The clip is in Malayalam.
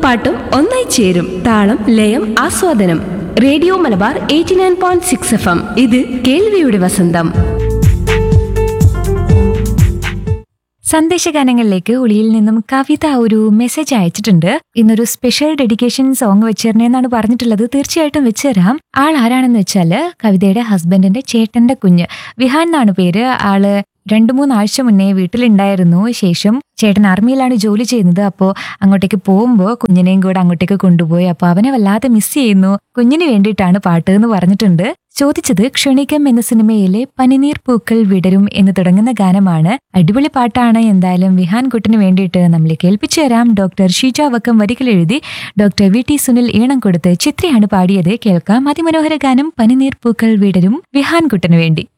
പാട്ടും ഒന്നായി ചേരും താളം ലയം ആസ്വാദനം radio Malabar eighty nine point six F M ഇത് കേൾവിയുടെ വസന്തം സന്ദേശഗാനങ്ങളിലേക്ക് ഒളിയിൽ നിന്നും കവിത ഒരു മെസ്സേജ് അയച്ചിട്ടുണ്ട് ഇന്നൊരു സ്പെഷ്യൽ ഡെഡിക്കേഷൻ സോങ് വെച്ചേരണേ എന്നാണ് പറഞ്ഞിട്ടുള്ളത് തീർച്ചയായിട്ടും വെച്ചുതരാം ആൾ ആരാണെന്ന് വെച്ചാല് കവിതയുടെ ഹസ്ബൻഡിന്റെ ചേട്ടന്റെ കുഞ്ഞ് വിഹാൻ എന്നാണ് പേര് ആള് രണ്ടു മൂന്നാഴ്ച മുന്നേ വീട്ടിലുണ്ടായിരുന്നു ശേഷം ചേട്ടൻ ആർമിയിലാണ് ജോലി ചെയ്യുന്നത് അപ്പോൾ അങ്ങോട്ടേക്ക് പോകുമ്പോൾ കുഞ്ഞിനെയും കൂടെ അങ്ങോട്ടേക്ക് കൊണ്ടുപോയി അപ്പോൾ അവനെ വല്ലാതെ മിസ് ചെയ്യുന്നു കുഞ്ഞിന് വേണ്ടിയിട്ടാണ് പാട്ട് എന്ന് പറഞ്ഞിട്ടുണ്ട് ചോദിച്ചത് ക്ഷണികം എന്ന സിനിമയിലെ പനിനീർ പൂക്കൾ വിടരും എന്ന് തുടങ്ങുന്ന ഗാനമാണ് അടിപൊളി പാട്ടാണ് എന്തായാലും വിഹാൻ കുട്ടിന് വേണ്ടിയിട്ട് നമ്മൾ കേൾപ്പിച്ചു തരാം ഡോക്ടർ ഷീജ വക്കം വരികൾ എഴുതി ഡോക്ടർ വി ടി സുനിൽ ഈണം കൊടുത്ത് ചിത്രയാണ് പാടിയത് കേൾക്കാം അതിമനോഹര ഗാനം പനിനീർ പൂക്കൾ വിടരും വിഹാൻ കുട്ടിന് വേണ്ടി